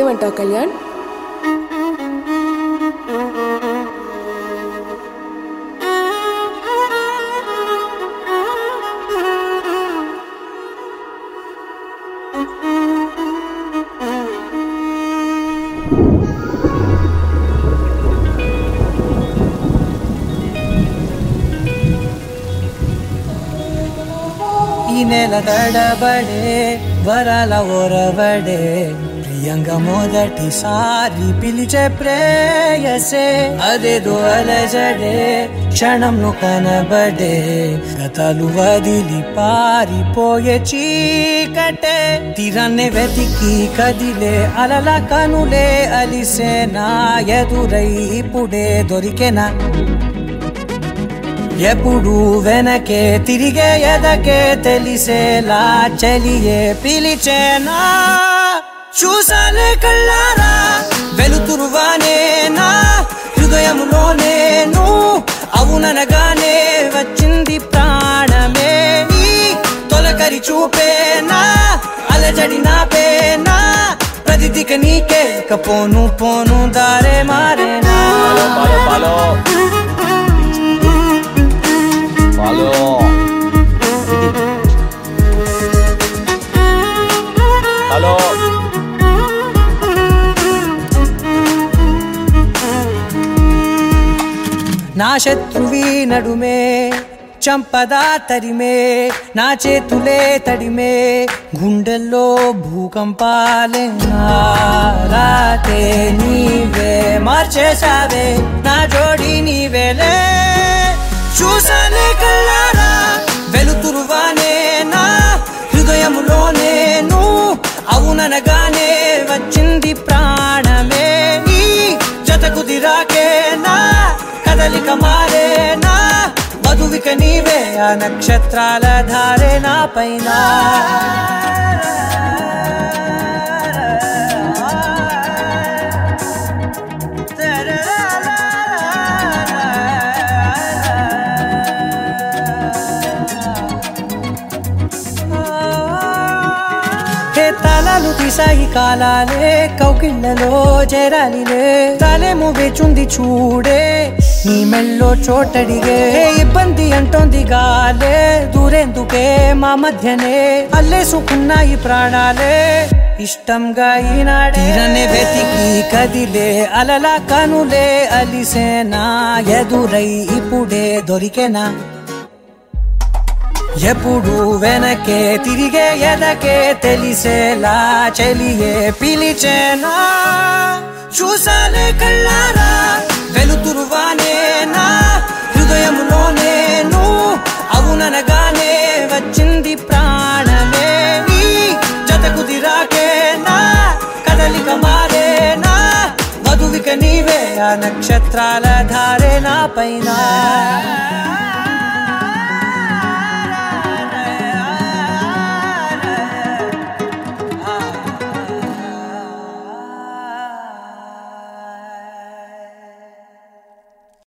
నువ్వేమంటావు కళ్యాణ్ ఈ నెల తడబడే వరాల ఓరవడే ప్రియంగా మొదటిసారి పిలిచే ప్రేయసే అదేదో అలజడే క్షణంలో కనబడే గతాలు వదిలి పారిపోయే చీకటే తీరాన్ని వెతికి కదిలే అలల కనులే అలిసే నా ఎదురై ఇప్పుడే దొరికెనా ఎప్పుడు వెనకే తిరిగే ఎదకే తెలిసేలా చెలియే పిలిచేనా చూసాలే కళ్ళారా వెలుతురువానే నా హృదయములో నేను అవుననగానే వచ్చింది ప్రాణమే నీ తొలకరి చూపేనా అలజడి నాపేనా ప్రతిదిక నీకే కపోను పోను దారే మారేనా Palo, palo. Palo. Palo. నా శత్రువి నడుమే చంపదా తరిమే నా చేతులే తడిమే గుండెల్లో భూకంపాలే నా రాతే నీవే మార్చేసావే నా జోడి నీవేలే చూసాలే కళ్ళారా వెలుతురువానే నా హృదయములో నేను అవుననగానే వచ్చింది ప్రాణమే నీ జతకు దిరాకేనా కదలిక మారేనా మధువిక నీవే ఆ నక్షత్రాల ధారే నా పైన హే తాళాలు తీసాయి కాలాలే కౌకిళ్ళలో చేరాలిలే తాలేమో వేచుంది చూడే నీ మెల్లో చోటడిగే హే ఇబ్బంది అంటోంది గాలే దూరేందుకే మా మధ్యనే అల్లేసుకున్నాయి ప్రాణాలే ఇష్టంగా ఈనాడే తీరనే వెతికి కదిలే అలల కనులే అలిసేనా ఎదురై ఇప్పుడే దొరికెనా ఎప్పుడు వెనకే తిరిగే ఎదకే తెలిసేలా చెలియే పిలిచేనా చూసాలే కళ్ళారా వెలుతురువానే నా హృదయములో నేను అవుననగానే వచ్చింది ప్రాణమే నీ జతకు దిరాకేనా కదలిక మారేనా మధువిక నీవే ఆ నక్షత్రాల ధారే నా పైన